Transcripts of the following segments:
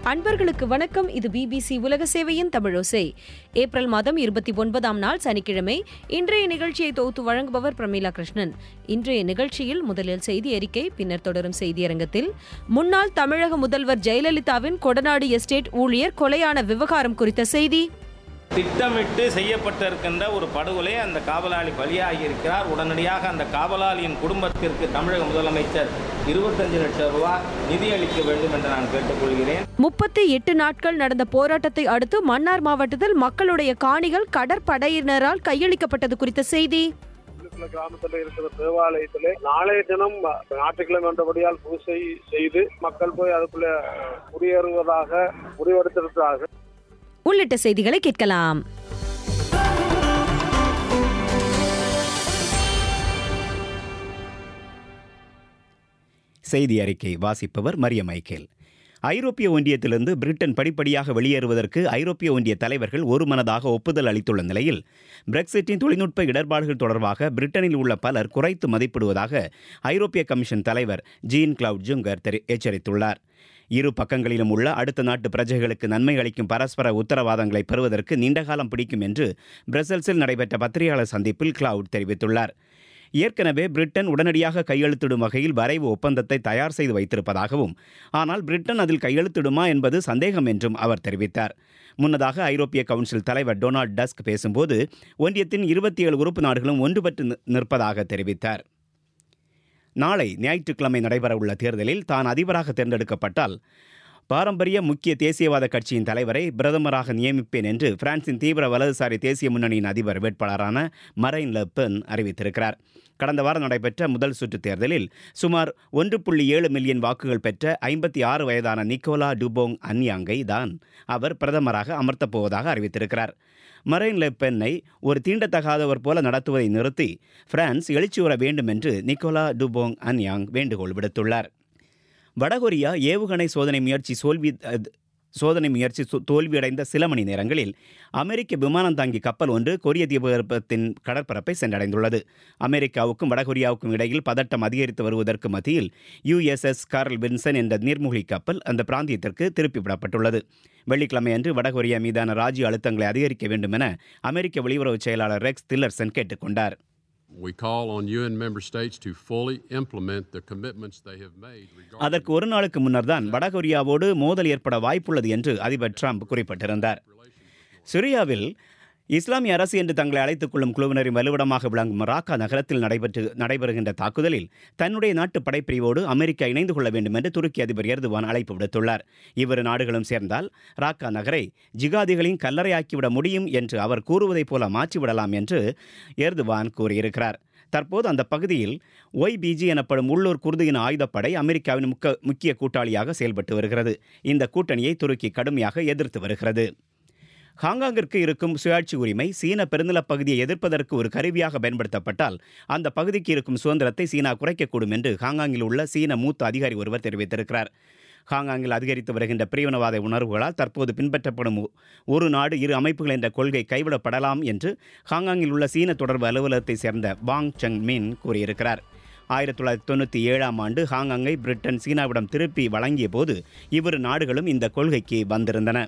அன்பர்களுக்கு வணக்கம் இது பிபிசி உலக சேவையின் தமிழோசை ஏப்ரல் மாதம் இருபத்தி ஒன்பதாம் நாள் சனிக்கிழமை இன்றைய நிகழ்ச்சியை தொகுத்து வழங்குபவர் பிரமீளா கிருஷ்ணன் இன்றைய நிகழ்ச்சியில் முதலில் செய்தி அறிக்கை பின்னர் தொடரும் செய்தியரங்கத்தில் முன்னாள் தமிழக முதல்வர் ஜெயலலிதாவின் கொடநாடு எஸ்டேட் ஊழியர் கொலையான விவகாரம் குறித்த செய்தி திட்டமிட்டு செய்யப்பட்டிருக்கின்ற ஒரு படுகொலை அந்த காவலாளி பலியாகி இருக்கிறார் உடனடியாக அந்த காவலாளியின் குடும்பத்திற்கு தமிழக முதலமைச்சர் இருபத்தஞ்சு லட்சம் ரூபாய் நிதியளிக்க வேண்டும் என்று நான் கேட்டுக்கொள்கிறேன் முப்பத்தி எட்டு நாட்கள் நடந்த போராட்டத்தை அடுத்து மன்னார் மாவட்டத்தில் மக்களுடைய காணிகள் கடற்படையினரால் கையளிக்கப்பட்டது குறித்த செய்தி உள்ளுக்குள்ள கிராமத்துல இருக்கிற தேவாலயத்துல நாளைய தினம் ஞாயிற்றுக்கிழமை என்றபடியால் பூசை செய்து மக்கள் போய் அதுக்குள்ள குடியேறுவதாக முடிவெடுத்திருக்கிறார்கள் உள்ளிட்ட செய்திகளை கேட்கலாம் செய்தி அறிக்கை வாசிப்பவர் மரிய மைக்கேல் ஐரோப்பிய ஒன்றியத்திலிருந்து பிரிட்டன் படிப்படியாக வெளியேறுவதற்கு ஐரோப்பிய ஒன்றிய தலைவர்கள் ஒருமனதாக ஒப்புதல் அளித்துள்ள நிலையில் பிரெக்சிட்டின் தொழில்நுட்ப இடர்பாடுகள் தொடர்பாக பிரிட்டனில் உள்ள பலர் குறைத்து மதிப்பிடுவதாக ஐரோப்பிய கமிஷன் தலைவர் ஜீன் கிளவுட் ஜுங்கர் தெரி எச்சரித்துள்ளார் இரு பக்கங்களிலும் உள்ள அடுத்த நாட்டு பிரஜைகளுக்கு நன்மை அளிக்கும் பரஸ்பர உத்தரவாதங்களை பெறுவதற்கு நீண்டகாலம் பிடிக்கும் என்று பிரசல்ஸில் நடைபெற்ற பத்திரிகையாளர் சந்திப்பில் கிளவுட் தெரிவித்துள்ளார் ஏற்கனவே பிரிட்டன் உடனடியாக கையெழுத்திடும் வகையில் வரைவு ஒப்பந்தத்தை தயார் செய்து வைத்திருப்பதாகவும் ஆனால் பிரிட்டன் அதில் கையெழுத்திடுமா என்பது சந்தேகம் என்றும் அவர் தெரிவித்தார் முன்னதாக ஐரோப்பிய கவுன்சில் தலைவர் டொனால்ட் டஸ்க் பேசும்போது ஒன்றியத்தின் இருபத்தி ஏழு உறுப்பு நாடுகளும் ஒன்றுபட்டு நி- நிற்பதாக தெரிவித்தார் நாளை ஞாயிற்றுக்கிழமை நடைபெறவுள்ள தேர்தலில் தான் அதிபராக தேர்ந்தெடுக்கப்பட்டால் பாரம்பரிய முக்கிய தேசியவாத கட்சியின் தலைவரை பிரதமராக நியமிப்பேன் என்று பிரான்சின் தீவிர வலதுசாரி தேசிய முன்னணியின் அதிபர் வேட்பாளரான மரைன் லெ பென் அறிவித்திருக்கிறார் கடந்த வாரம் நடைபெற்ற முதல் சுற்று தேர்தலில் சுமார் ஒன்று புள்ளி ஏழு மில்லியன் வாக்குகள் பெற்ற ஐம்பத்தி ஆறு வயதான நிக்கோலா டுபோங் அன்யாங்கை தான் அவர் பிரதமராக அமர்த்தப் போவதாக அறிவித்திருக்கிறார் மரைன் லெ பென்னை ஒரு தீண்டத்தகாதவர் போல நடத்துவதை நிறுத்தி பிரான்ஸ் எழுச்சியுற வேண்டும் என்று நிக்கோலா டுபோங் அன்யாங் வேண்டுகோள் விடுத்துள்ளார் வடகொரியா ஏவுகணை சோதனை முயற்சி சோல்வி அஹ், சோதனை முயற்சி சு- தோல்வியடைந்த சில மணி நேரங்களில் அமெரிக்க விமானம் தாங்கி கப்பல் ஒன்று கொரிய தீபகற்பத்தின் கடற்பரப்பை சென்றடைந்துள்ளது அமெரிக்காவுக்கும் வடகொரியாவுக்கும் இடையில் பதட்டம் அதிகரித்து வருவதற்கு மத்தியில் யுஎஸ்எஸ் கார்ல் வின்சன் என்ற நீர்மூழ்கி கப்பல் அந்த பிராந்தியத்திற்கு திருப்பி விடப்பட்டுள்ளது வெள்ளிக்கிழமையன்று வடகொரியா மீதான ராஜ்ய அழுத்தங்களை அதிகரிக்க வேண்டும் என அமெரிக்க வெளியுறவு செயலாளர் ரெக்ஸ் தில்லர்சன் கேட்டுக்கொண்டார் We call on UN member states to fully implement the commitments they have made regarding அதற்கு ஒரு நாளுக்கு முன்னர் தான் வடகொரியாவோடு மோதல் ஏற்பட வாய்ப்புள்ளது என்று அதிபர் ட்ரம்ப் குறிப்பிட்டிருந்தார் சிரியாவில் இஸ்லாமிய அரசு என்று தங்களை அழைத்துக் கொள்ளும் குழுவினரின் வலுவிடமாக விளங்கும் ராக்கா நகரத்தில் நடைபெற்று நடைபெறுகின்ற தாக்குதலில் தன்னுடைய நாட்டு படைப்பிரிவோடு அமெரிக்கா இணைந்து கொள்ள வேண்டும் என்று துருக்கி அதிபர் எர்துவான் அழைப்பு விடுத்துள்ளார் இவ்விரு நாடுகளும் சேர்ந்தால் ராக்கா நகரை ஜிகாதிகளின் கல்லறையாக்கிவிட முடியும் என்று அவர் கூறுவதைப் போல மாற்றிவிடலாம் என்று எர்துவான் கூறியிருக்கிறார் தற்போது அந்த பகுதியில் ஒய்பிஜி எனப்படும் உள்ளூர் குர்தியின் ஆயுதப்படை அமெரிக்காவின் முக்க முக்கிய கூட்டாளியாக செயல்பட்டு வருகிறது இந்த கூட்டணியை துருக்கி கடுமையாக எதிர்த்து வருகிறது ஹாங்காங்கிற்கு இருக்கும் சுயாட்சி உரிமை சீன பெருநிலப் பகுதியை எதிர்ப்பதற்கு ஒரு கருவியாக பயன்படுத்தப்பட்டால் அந்த பகுதிக்கு இருக்கும் சுதந்திரத்தை சீனா குறைக்கக்கூடும் என்று ஹாங்காங்கில் உள்ள சீன மூத்த அதிகாரி ஒருவர் தெரிவித்திருக்கிறார் ஹாங்காங்கில் அதிகரித்து வருகின்ற பிரிவினவாத உணர்வுகளால் தற்போது பின்பற்றப்படும் ஒ- ஒரு நாடு இரு அமைப்புகள் என்ற கொள்கை கைவிடப்படலாம் என்று ஹாங்காங்கில் உள்ள சீன தொடர்பு அலுவலகத்தைச் சேர்ந்த பாங் செங் மின் கூறியிருக்கிறார் ஆயிரத்தி தொள்ளாயிரத்தி தொண்ணூற்றி ஏழாம் ஆண்டு ஹாங்காங்கை பிரிட்டன் சீனாவிடம் திருப்பி வழங்கிய போது இவ்விரு நாடுகளும் இந்த கொள்கைக்கு வந்திருந்தன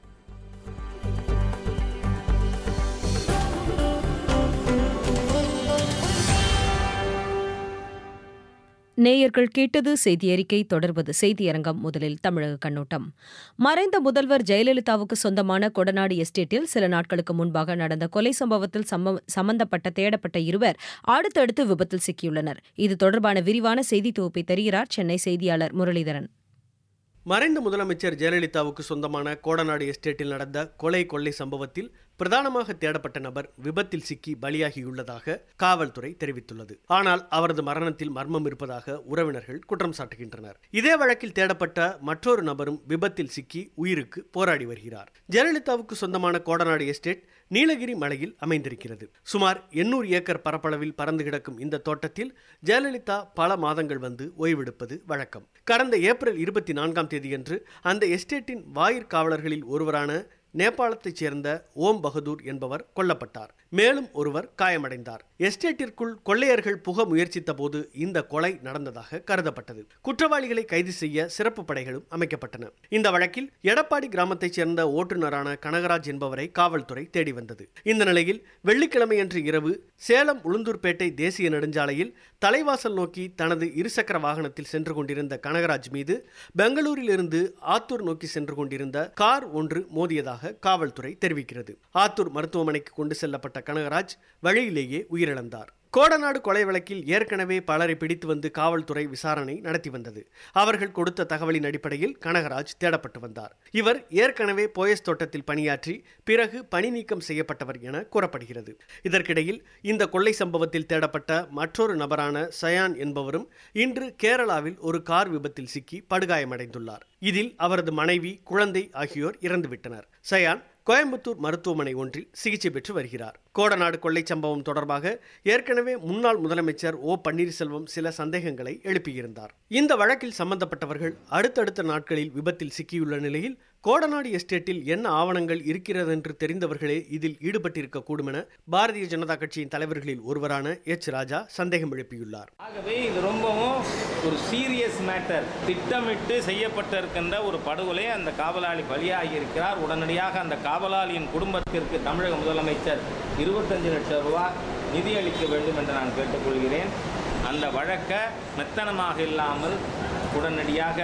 நேயர்கள் கேட்டது செய்தி அறிக்கை தொடர்வது செய்தியரங்கம் முதலில் தமிழக கண்ணோட்டம் மறைந்த முதல்வர் ஜெயலலிதாவுக்கு சொந்தமான கொடநாடு எஸ்டேட்டில் சில நாட்களுக்கு முன்பாக நடந்த கொலை சம்பவத்தில் சம்ம- சம்பந்தப்பட்ட தேடப்பட்ட இருவர் அடுத்தடுத்து விபத்தில் சிக்கியுள்ளனர் இது தொடர்பான விரிவான செய்தி தொகுப்பை தருகிறார் சென்னை செய்தியாளர் முரளிதரன் மறைந்த முதலமைச்சர் ஜெயலலிதாவுக்கு சொந்தமான கோடநாடு எஸ்டேட்டில் நடந்த கொலை கொள்ளை சம்பவத்தில் பிரதானமாக தேடப்பட்ட நபர் விபத்தில் சிக்கி பலியாகியுள்ளதாக காவல்துறை தெரிவித்துள்ளது ஆனால் அவரது மரணத்தில் மர்மம் இருப்பதாக உறவினர்கள் குற்றம் சாட்டுகின்றனர் இதே வழக்கில் தேடப்பட்ட மற்றொரு நபரும் விபத்தில் சிக்கி உயிருக்கு போராடி வருகிறார் ஜெயலலிதாவுக்கு சொந்தமான கோடநாடு எஸ்டேட் நீலகிரி மலையில் அமைந்திருக்கிறது சுமார் எண்ணூறு ஏக்கர் பரப்பளவில் பறந்து கிடக்கும் இந்த தோட்டத்தில் ஜெயலலிதா பல மாதங்கள் வந்து ஓய்வெடுப்பது வழக்கம் கடந்த ஏப்ரல் இருபத்தி நான்காம் தேதியன்று அந்த எஸ்டேட்டின் வாயிற்காவலர்களில் ஒருவரான நேபாளத்தைச் சேர்ந்த ஓம் பகதூர் என்பவர் கொல்லப்பட்டார் மேலும் ஒருவர் காயமடைந்தார் எஸ்டேட்டிற்குள் கொள்ளையர்கள் புக முயற்சித்த போது இந்த கொலை நடந்ததாக கருதப்பட்டது குற்றவாளிகளை கைது செய்ய சிறப்பு படைகளும் அமைக்கப்பட்டன இந்த வழக்கில் எடப்பாடி கிராமத்தைச் சேர்ந்த ஓட்டுநரான கனகராஜ் என்பவரை காவல்துறை தேடி வந்தது இந்த நிலையில் வெள்ளிக்கிழமையன்று இரவு சேலம் உளுந்தூர்பேட்டை தேசிய நெடுஞ்சாலையில் தலைவாசல் நோக்கி தனது இருசக்கர வாகனத்தில் சென்று கொண்டிருந்த கனகராஜ் மீது பெங்களூரில் இருந்து ஆத்தூர் நோக்கி சென்று கொண்டிருந்த கார் ஒன்று மோதியதாக காவல்துறை தெரிவிக்கிறது ஆத்தூர் மருத்துவமனைக்கு கொண்டு செல்லப்பட்ட கனகராஜ் வழியிலேயே உயிரிழந்தார் கோடநாடு கொலை வழக்கில் ஏற்கனவே பலரை பிடித்து வந்து காவல்துறை விசாரணை நடத்தி வந்தது அவர்கள் கொடுத்த தகவலின் அடிப்படையில் கனகராஜ் தேடப்பட்டு வந்தார் இவர் ஏற்கனவே போயஸ் தோட்டத்தில் பணியாற்றி பிறகு பணி நீக்கம் செய்யப்பட்டவர் என கூறப்படுகிறது இதற்கிடையில் இந்த கொள்ளை சம்பவத்தில் தேடப்பட்ட மற்றொரு நபரான சயான் என்பவரும் இன்று கேரளாவில் ஒரு கார் விபத்தில் சிக்கி படுகாயமடைந்துள்ளார் இதில் அவரது மனைவி குழந்தை ஆகியோர் இறந்துவிட்டனர் சயான் கோயம்புத்தூர் மருத்துவமனை ஒன்றில் சிகிச்சை பெற்று வருகிறார் கோடநாடு கொள்ளை சம்பவம் தொடர்பாக ஏற்கனவே முன்னாள் முதலமைச்சர் ஓ பன்னீர்செல்வம் சில சந்தேகங்களை எழுப்பியிருந்தார் இந்த வழக்கில் சம்பந்தப்பட்டவர்கள் அடுத்தடுத்த நாட்களில் விபத்தில் சிக்கியுள்ள நிலையில் கோடநாடு எஸ்டேட்டில் என்ன ஆவணங்கள் இருக்கிறது என்று தெரிந்தவர்களே இதில் ஈடுபட்டிருக்கக்கூடும் என பாரதிய ஜனதா கட்சியின் தலைவர்களில் ஒருவரான எச் ராஜா சந்தேகம் எழுப்பியுள்ளார் ஆகவே இது ரொம்பவும் ஒரு சீரியஸ் மேட்டர் திட்டமிட்டு செய்யப்பட்டிருக்கின்ற ஒரு படுகொலை அந்த காவலாளி பலியாகி இருக்கிறார் உடனடியாக அந்த காவலாளியின் குடும்பத்திற்கு தமிழக முதலமைச்சர் இருபத்தஞ்சு லட்சம் ரூபாய் நிதியளிக்க வேண்டும் என்று நான் கேட்டுக்கொள்கிறேன் அந்த வழக்கை மெத்தனமாக இல்லாமல் உடனடியாக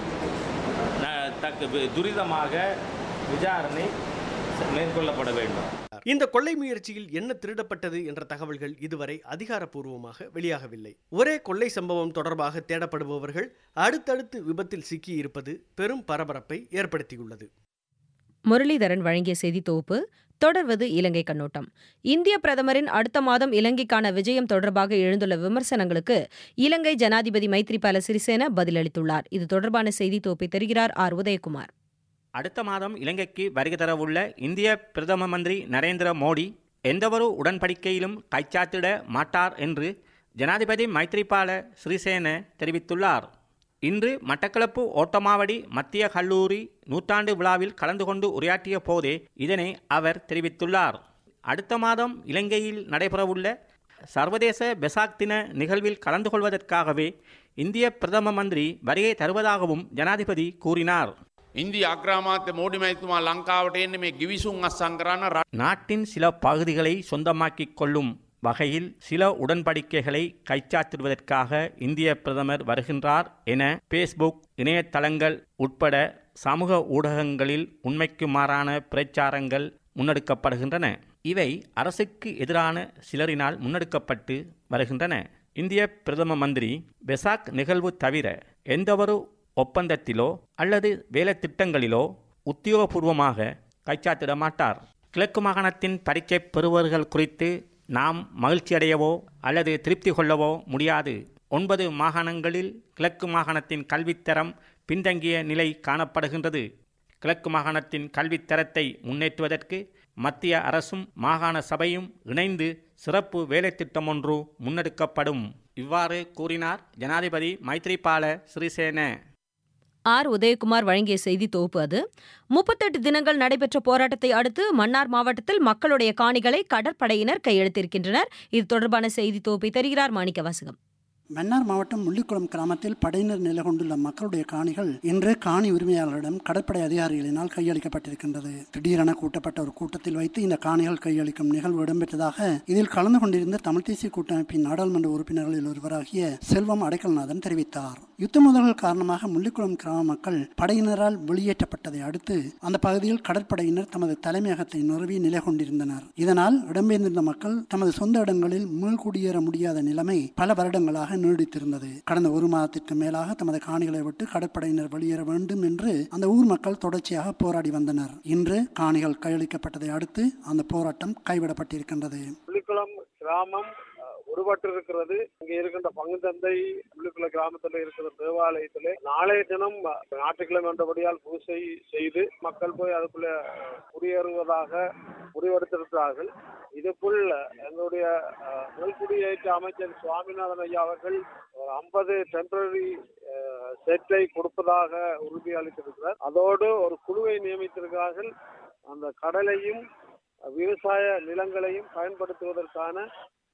ந- தக்க வி- துரிதமாக விசாரணை மேற்கொள்ளப்பட வேண்டும் இந்த கொள்ளை முயற்சியில் என்ன திருடப்பட்டது என்ற தகவல்கள் இதுவரை அதிகாரப்பூர்வமாக வெளியாகவில்லை ஒரே கொள்ளை சம்பவம் தொடர்பாக தேடப்படுபவர்கள் அடுத்தடுத்து விபத்தில் சிக்கி இருப்பது பெரும் பரபரப்பை ஏற்படுத்தியுள்ளது முரளிதரன் வழங்கிய செய்தி தொகுப்பு தொடர்வது இலங்கை கண்ணோட்டம் இந்திய பிரதமரின் அடுத்த மாதம் இலங்கைக்கான விஜயம் தொடர்பாக எழுந்துள்ள விமர்சனங்களுக்கு இலங்கை ஜனாதிபதி மைத்ரிபால சிறிசேன பதிலளித்துள்ளார் இது தொடர்பான செய்தி தொகுப்பை தருகிறார் ஆர் உதயகுமார் அடுத்த மாதம் இலங்கைக்கு வருகை தரவுள்ள இந்திய பிரதம மந்திரி நரேந்திர மோடி எந்தவொரு உடன்படிக்கையிலும் கைச்சாத்திட மாட்டார் என்று ஜனாதிபதி மைத்ரிபால சிறிசேன தெரிவித்துள்ளார் இன்று மட்டக்களப்பு ஓட்டமாவடி மத்திய கல்லூரி நூற்றாண்டு விழாவில் கலந்து கொண்டு உரையாற்றிய போதே இதனை அவர் தெரிவித்துள்ளார் அடுத்த மாதம் இலங்கையில் நடைபெறவுள்ள சர்வதேச பெசாக் தின நிகழ்வில் கலந்து கொள்வதற்காகவே இந்திய பிரதம மந்திரி வருகை தருவதாகவும் ஜனாதிபதி கூறினார் ඉන්දි අග්‍රාමාත්‍ය මෝඩි මැතිතුමා ලංකාවට එන්නේ මේ ගිවිසුම් අස්සං කරන්න රට நாட்டின் சில பகுதிகளை சொந்தமாக்கிக் கொள்ளும் வகையில் சில உடன்படிக்கைகளை கைச்சாத்திடுவதற்காக இந்திய பிரதமர் வருகின்றார் என பேஸ்புக் இணையதளங்கள் உட்பட சமூக ஊடகங்களில் உண்மைக்கு மாறான பிரச்சாரங்கள் முன்னெடுக்கப்படுகின்றன இவை அரசுக்கு எதிரான சிலரினால் முன்னெடுக்கப்பட்டு வருகின்றன இந்திய பிரதம மந்திரி பெசாக் நிகழ்வு தவிர எந்தவொரு ஒப்பந்தத்திலோ அல்லது வேலைத்திட்டங்களிலோ உத்தியோகபூர்வமாக கைச்சாத்திட மாட்டார் கிழக்கு மாகாணத்தின் பரீட்சை பெறுவர்கள் குறித்து நாம் மகிழ்ச்சியடையவோ அல்லது திருப்தி கொள்ளவோ முடியாது ஒன்பது மாகாணங்களில் கிழக்கு மாகாணத்தின் கல்வித்தரம் பின்தங்கிய நிலை காணப்படுகின்றது கிழக்கு மாகாணத்தின் கல்வித்தரத்தை முன்னேற்றுவதற்கு மத்திய அரசும் மாகாண சபையும் இணைந்து சிறப்பு வேலைத்திட்டம் ஒன்று முன்னெடுக்கப்படும் இவ்வாறு கூறினார் ஜனாதிபதி மைத்ரிபால சிறிசேன ஆர் உதயகுமார் வழங்கிய செய்தி தொகுப்பு அது முப்பத்தெட்டு தினங்கள் நடைபெற்ற போராட்டத்தை அடுத்து மன்னார் மாவட்டத்தில் மக்களுடைய காணிகளை கடற்படையினர் கையெழுத்திருக்கின்றனர் இது தொடர்பான செய்தி தொகுப்பை தருகிறார் மாணிக்க வாசகம் மன்னார் மாவட்டம் முள்ளிக்குளம் கிராமத்தில் படையினர் நிலை கொண்டுள்ள மக்களுடைய காணிகள் இன்று காணி உரிமையாளரிடம் கடற்படை அதிகாரிகளினால் கையளிக்கப்பட்டிருக்கின்றது திடீரென கூட்டப்பட்ட ஒரு கூட்டத்தில் வைத்து இந்த காணிகள் கையளிக்கும் நிகழ்வு இடம்பெற்றதாக இதில் கலந்து கொண்டிருந்த தமிழ் தேசிய கூட்டமைப்பின் நாடாளுமன்ற உறுப்பினர்களில் ஒருவராகிய செல்வம் அடைக்கல்நாதன் தெரிவித்தார் யுத்த மோதல்கள் காரணமாக முள்ளிக்குளம் கிராம மக்கள் படையினரால் வெளியேற்றப்பட்டதை அடுத்து அந்த பகுதியில் கடற்படையினர் தமது தலைமையகத்தை நிறுவி நிலை கொண்டிருந்தனர் இதனால் இடம்பெயர்ந்திருந்த மக்கள் தமது சொந்த இடங்களில் மீள்குடியேற முடியாத நிலைமை பல வருடங்களாக நீடித்திருந்தது கடந்த ஒரு மாதத்திற்கு மேலாக தமது காணிகளை விட்டு கடற்படையினர் வெளியேற வேண்டும் என்று அந்த ஊர் மக்கள் தொடர்ச்சியாக போராடி வந்தனர் இன்று காணிகள் கையளிக்கப்பட்டதை அடுத்து அந்த போராட்டம் கைவிடப்பட்டிருக்கின்றது புலிக்குளம் கிராமம் அஹ், உருவற்றிருக்கிறது இங்க இருக்கின்ற பங்கு தந்தை புலிக்குள கிராமத்தில் இருக்கிற தேவாலயத்திலே நாளைய தினம் அஹ், ஞாயிற்றுக்கிழமை என்றபடியால் பூசை செய்து மக்கள் போய் அதுக்குள்ள அஹ், குடியேறுவதாக முடிவெடுத்திருக்கிறார்கள் இதுக்குள் எங்களுடைய அஹ், மேல்குடியேற்ற அமைச்சர் சுவாமிநாதன் ஐயா அவர்கள் ஒரு ஐம்பது டெம்பரரி செட்டை கொடுப்பதாக உறுதியளித்திருக்கிறார் அதோடு ஒரு குழுவை நியமித்திருக்கிறார்கள் அந்த கடலையும் விவசாய நிலங்களையும் பயன்படுத்துவதற்கான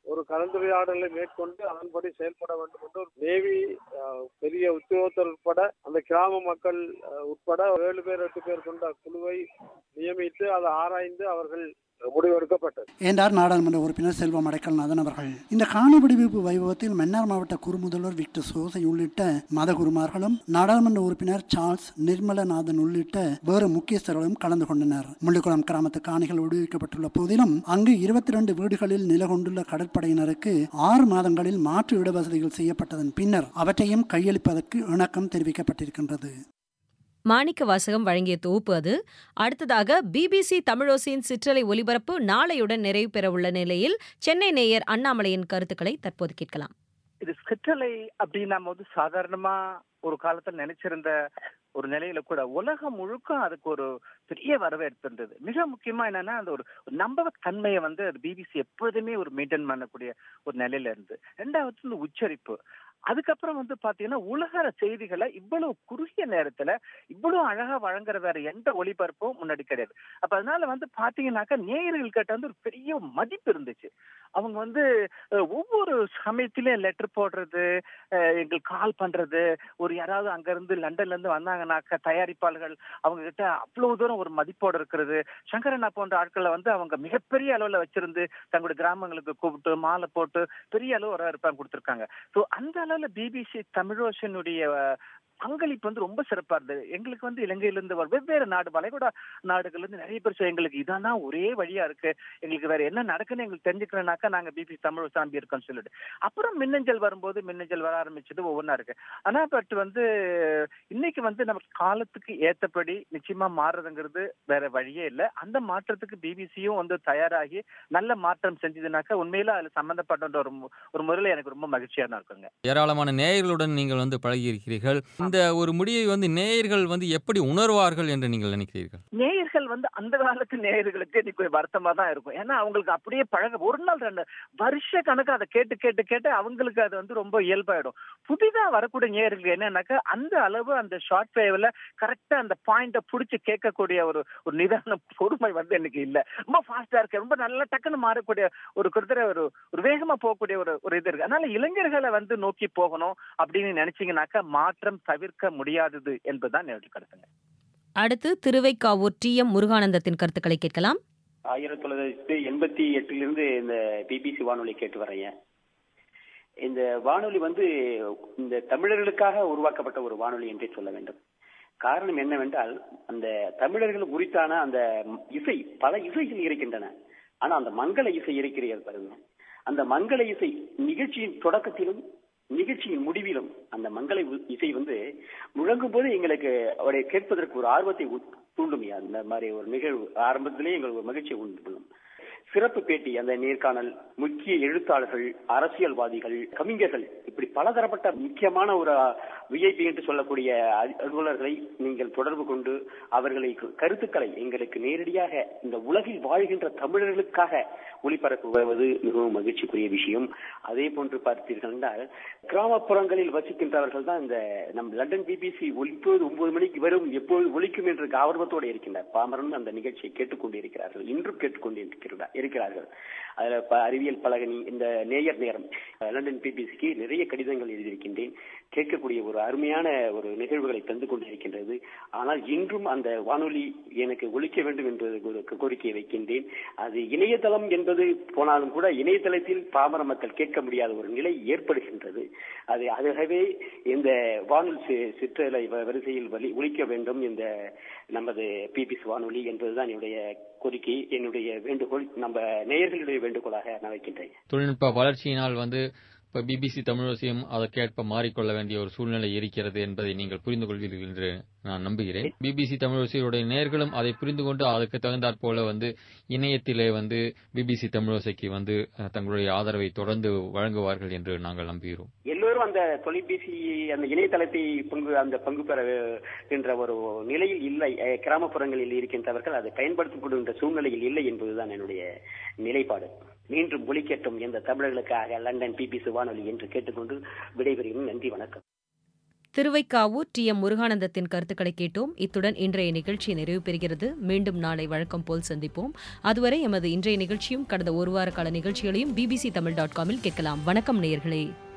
ஒரு கலந்துரையாடலை மேற்கொண்டு அதன்படி செயல்பட வேண்டும் என்று ஒரு நேவி அஹ், பெரிய உத்தியோகத்தர் உட்பட அந்த கிராம மக்கள் அஹ், உட்பட ஏழு பேர் எட்டு பேர் கொண்ட குழுவை நியமித்து அதை ஆராய்ந்து அவர்கள் முடிவெடுக்கப்பட்டது என்றார் நாடாளுமன்ற உறுப்பினர் செல்வம் அடைக்கல்நாதன் அவர்கள் இந்த காணி விடுவிப்பு வைபவத்தில் மன்னார் மாவட்ட குறுமுதல்வர் விக்டர் சோசை உள்ளிட்ட மதகுருமார்களும் நாடாளுமன்ற உறுப்பினர் சார்ல்ஸ் நிர்மலநாதன் உள்ளிட்ட வேறு முக்கியஸ்தர்களும் கலந்து கொண்டனர் முள்ளிக்குளம் கிராமத்து காணிகள் விடுவிக்கப்பட்டுள்ள போதிலும் அங்கு இருபத்தி ரெண்டு வீடுகளில் நில கொண்டுள்ள கடற்படையினருக்கு ஆறு மாதங்களில் மாற்று இடவசதிகள் செய்யப்பட்டதன் பின்னர் அவற்றையும் கையளிப்பதற்கு இணக்கம் தெரிவிக்கப்பட்டிருக்கின்றது மாணிக்க வாசகம் வழங்கிய தொகுப்பு அது அடுத்ததாக பிபிசி தமிழோசியின் சிற்றலை ஒலிபரப்பு நாளையுடன் நிறைவு பெறவுள்ள நிலையில் சென்னை நேயர் அண்ணாமலையின் கருத்துக்களை தற்போது கேட்கலாம் இது சிற்றலை அப்படின்னு நம்ம வந்து சாதாரணமா ஒரு காலத்துல நினைச்சிருந்த ஒரு நிலையில கூட உலகம் முழுக்க அதுக்கு ஒரு பெரிய வரவேற்பு இருந்தது மிக முக்கியமா என்னன்னா அந்த ஒரு நம்பகத்தன்மையை வந்து அது பிபிசி எப்போதுமே ஒரு மெயின்டைன் பண்ணக்கூடிய ஒரு நிலையில இருந்து ரெண்டாவது இந்த உச்சரிப்பு அதுக்கப்புறம் வந்து பாத்தீங்கன்னா உலக செய்திகளை இவ்வளவு குறுகிய நேரத்துல இவ்வளவு அழகா வழங்குற வேற எந்த ஒளிபரப்பும் முன்னாடி கிடையாது அப்ப அதனால வந்து பாத்தீங்கன்னாக்கா நேயர்கள் கிட்ட வந்து ஒரு பெரிய மதிப்பு இருந்துச்சு அவங்க வந்து அஹ், ஒவ்வொரு சமயத்திலயும் லெட்டர் போடுறது அஹ், எங்களுக்கு கால் பண்றது ஒரு யாராவது அங்க இருந்து லண்டன்ல இருந்து வந்தாங்கன்னாக்கா தயாரிப்பாளர்கள் அவங்க கிட்ட அவ்வளவு தூரம் ஒரு மதிப்போடு இருக்கிறது சங்கரண்ணா போன்ற ஆட்களை வந்து அவங்க மிகப்பெரிய அளவுல வச்சிருந்து தங்களுடைய கிராமங்களுக்கு கூப்பிட்டு மாலை போட்டு பெரிய அளவு வரவேற்பாங்க கொடுத்துருக்காங்க ஸோ அந்த அளவுல பிபிசி தமிழோசனுடைய பங்களிப்பு வந்து ரொம்ப சிறப்பா இருந்தது எங்களுக்கு வந்து இலங்கையில இருந்து வர வெவ்வேறு நாடு வளைகுடா நாடுகள்ல இருந்து நிறைய பேர் சொல்ல, எங்களுக்கு இதான் தான் ஒரே வழியா இருக்கு எங்களுக்கு வேற என்ன நடக்குன்னு எங்களுக்கு தெரிஞ்சுக்கணும்னாக்கா நாங்க பிபி தமிழ் சாம்பி இருக்கோம்னு சொல்லிட்டு அப்புறம் மின்னஞ்சல் வரும்போது மின்னஞ்சல் வர ஆரம்பிச்சது ஒவ்வொன்றா இருக்கு ஆனா பட் வந்து இன்னைக்கு வந்து நம்ம காலத்துக்கு ஏத்தபடி நிச்சயமா மாறுறதுங்கிறது வேற வழியே இல்லை அந்த மாற்றத்துக்கு பிபிசியும் வந்து தயாராகி நல்ல மாற்றம் செஞ்சதுனாக்கா உண்மையில அதுல சம்பந்தப்பட்ட ஒரு மு- ஒரு முறையில எனக்கு ரொம்ப மகிழ்ச்சியா தான் இருக்குங்க ஏராளமான நேயர்களுடன் நீங்கள் வந்து பழகியிருக்கிறீர்கள் இந்த ஒரு முடிவை வந்து நேயர்கள் வந்து எப்படி உணர்வார்கள் என்று நீங்கள் நினைக்கிறீர்கள் நேயர்கள் வந்து அந்த காலத்து நேயர்களுக்கு இன்னைக்கு வருத்தமா தான் இருக்கும் ஏன்னா அவங்களுக்கு அப்படியே பழக ஒரு நாள் ரெண்டு வருஷ கணக்கு அதை கேட்டு கேட்டு கேட்டு அவங்களுக்கு அது வந்து ரொம்ப இயல்பாயிடும் புதிதா வரக்கூடிய நேயர்களுக்கு என்னன்னாக்கா அந்த அளவு அந்த ஷார்ட் வேவ்ல கரெக்டா அந்த பாயிண்ட புடிச்சு கேட்கக்கூடிய ஒரு ஒரு நிதான பொறுமை வந்து எனக்கு இல்ல ரொம்ப ஃபாஸ்டா இருக்கு ரொம்ப நல்லா டக்குன்னு மாறக்கூடிய ஒரு கிட்டத்தட்ட ஒரு ஒரு வேகமா போகக்கூடிய ஒரு ஒரு இது இருக்கு அதனால இளைஞர்களை வந்து நோக்கி போகணும் அப்படின்னு நினைச்சீங்கன்னாக்கா மாற்றம் தவிர்க்க முடியாதது என்பதுதான் என்னுடைய கருத்துங்க அடுத்து திருவைக்காவூர் டி எம் முருகானந்தத்தின் கருத்துக்களை கேட்கலாம் ஆயிரத்தி தொள்ளாயிரத்தி எண்பத்தி எட்டிலிருந்து இந்த பிபிசி வானொலி கேட்டு வர்றேங்க இந்த வானொலி வந்து இந்த தமிழர்களுக்காக உருவாக்கப்பட்ட ஒரு வானொலி என்றே சொல்ல வேண்டும் காரணம் என்னவென்றால் அந்த தமிழர்கள் குறித்தான அந்த இசை பல இசைகள் இருக்கின்றன ஆனா அந்த மங்கள இசை இருக்கிறது பாருங்க அந்த மங்கள இசை நிகழ்ச்சியின் தொடக்கத்திலும் நிகழ்ச்சியின் முடிவிலும் அந்த மங்கள இ- இசை வந்து முழங்கும் போது எங்களுக்கு அவரை கேட்பதற்கு ஒரு ஆர்வத்தை உ- தூண்டும் அந்த மாதிரி ஒரு நிகழ்வு ஆரம்பத்திலேயே எங்களுக்கு ஒரு மகிழ்ச்சியை உண்டு பண்ணும் சிறப்பு பேட்டி அந்த நேர்காணல் முக்கிய எழுத்தாளர்கள் அரசியல்வாதிகள் கவிஞர்கள் இப்படி பலதரப்பட்ட முக்கியமான ஒரு விஐபி என்று சொல்லக்கூடிய அ- அலுவலர்களை நீங்கள் தொடர்பு கொண்டு அவர்களை கு- கருத்துக்களை எங்களுக்கு நேரடியாக இந்த உலகில் வாழ்கின்ற தமிழர்களுக்காக ஒளிபரப்புவது மிகவும் மகிழ்ச்சிக்குரிய விஷயம் அதே போன்று பார்த்தீர்கள் என்றால் கிராமப்புறங்களில் வசிக்கின்றவர்கள் தான் இந்த நம் லண்டன் பிபிசி ஒலிப்போது ஒன்பது மணிக்கு வரும் எப்போது ஒலிக்கும் என்று ஆர்வத்தோடு இருக்கின்றார் பாமரன் அந்த நிகழ்ச்சியை கேட்டுக்கொண்டு இருக்கிறார்கள் இன்றும் கேட்டுக்கொண்டு இருக்கிறதா- இருக்கிறார்கள் அதுல ப- அறிவியல் பலகனி இந்த நேயர் நேரம் அஹ், லண்டன் பிபிசிக்கு நிறைய கடிதங்கள் எழுதியிருக்கின்றேன் கேட்கக்கூடிய ஒரு அருமையான ஒரு நிகழ்வுகளை தந்து கொண்டிருக்கின்றது ஆனால் இன்றும் அந்த வானொலி எனக்கு ஒலிக்க வேண்டும் என்று ஒரு கோரிக்கையை வைக்கின்றேன் அது இணையதளம் என்பது போனாலும் கூட இணையதளத்தில் பாமர மக்கள் கேட்க முடியாத ஒரு நிலை ஏற்படுகின்றது அது ஆகவே இந்த வானொலி சி- சிற்றலை வ- வரிசையில் வலி ஒலிக்க வேண்டும் இந்த நமது பிபிசி வானொலி என்பதுதான் என்னுடைய கோரிக்கை என்னுடைய வேண்டுகோள் நம்ம நேயர்களுடைய வேண்டுகோளாக நான் வைக்கின்றேன் தொழில்நுட்ப வளர்ச்சியினால் வந்து இப்போ பிபிசி தமிழோசியம் அதற்கேற்ப மாறிக்கொள்ள வேண்டிய ஒரு சூழ்நிலை இருக்கிறது என்பதை நீங்கள் புரிந்து கொள்வீர்கள் என்று நான் நம்புகிறேன் பிபிசி தமிழோசையுடைய நேர்களும் அதை புரிந்து கொண்டு அதற்கு தகுந்தாற் போல வந்து இணையத்திலே வந்து பிபிசி தமிழோசைக்கு வந்து அஹ், தங்களுடைய ஆதரவை தொடர்ந்து வழங்குவார்கள் என்று நாங்கள் நம்புகிறோம் எல்லோரும் அந்த தொலைபேசி அந்த இணையதளத்தை பங்கு அந்த பங்கு பெற என்ற ஒரு நிலையில் இல்லை அஹ், கிராமப்புறங்களில் இருக்கின்றவர்கள் அதை பயன்படுத்தப்படுகின்ற சூழ்நிலையில் இல்லை என்பதுதான் என்னுடைய நிலைப்பாடு மீண்டும் ஒலிக்கட்டும் இந்த தமிழர்களுக்காக லண்டன் பிபிசி வானொலி என்று கேட்டுக்கொண்டு விடைபெறுகிறேன் நன்றி வணக்கம் திருவைக்காவூர் டி எம் முருகானந்தத்தின் கருத்துக்களை கேட்டோம் இத்துடன் இன்றைய நிகழ்ச்சி நிறைவு பெறுகிறது மீண்டும் நாளை வழக்கம் போல் சந்திப்போம் அதுவரை எமது இன்றைய நிகழ்ச்சியும் கடந்த ஒரு வார கால நிகழ்ச்சிகளையும் பிபிசி தமிழ் டாட் காமில் கேட்கலாம் வணக்கம் நேயர்களே